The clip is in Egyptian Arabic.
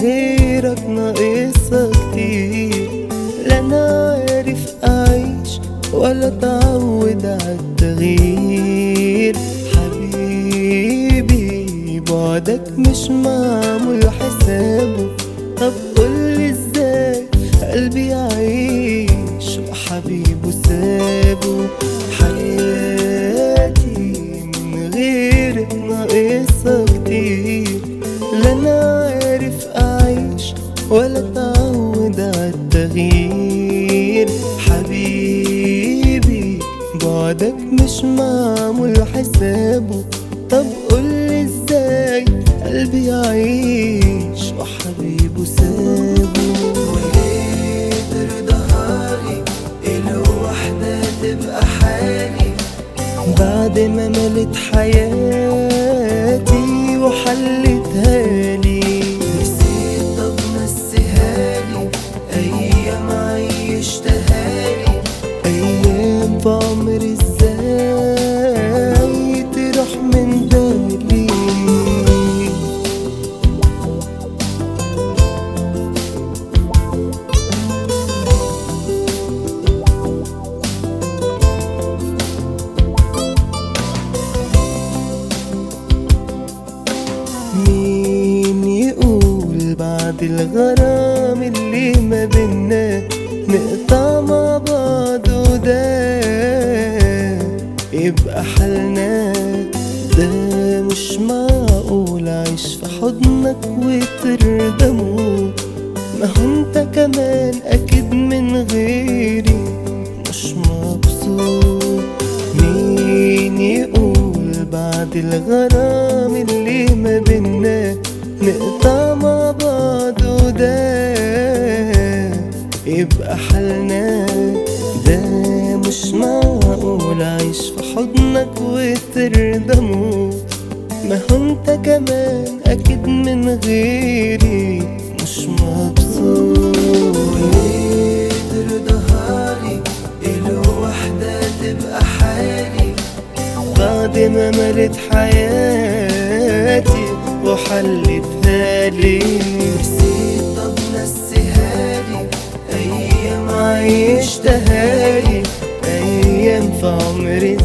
غيرك ناقصها كتير لا انا عارف اعيش ولا اتعود عالتغيير حبيبي بعدك مش معمول حسابه طب قولي ازاي قلبي يعيش وحبيبه سابه حياتي من غيرك ناقصها كتير لا انا عارف اعيش ولا اتعود عالتغيير حبيبي بعدك مش معمول حسابه طب قولي ازاي قلبي يعيش وحبيبه سابه وليه ترضاهالي الوحدة تبقى حالي بعد ما ملت حياتي وحلتها لي نسيت طب نسيهالي ايام عيشتها لي ايام في عمري ازاي تروح من بالي مين يقول بعد الغرام اللي ما بينا نقطع مع بعض وده يبقى حالنا ده مش معقول اعيش في حضنك وترضى موت ما هو انت كمان اكيد من غيري مش مبسوط مين يقول بعد الغرام اللي ما بينا نقطع مع بعض وده يبقى حالنا ده مش معقول اعيش في حضنك وترضى موت ما هو انت كمان اكيد من غيري مش مبسوط وليه ترضاهالي الوحدة تبقى حالي بعد ما ملت حياتي وحلتها لي نسيت طب نسيهالي ايام عيشتها لي ايام في عمري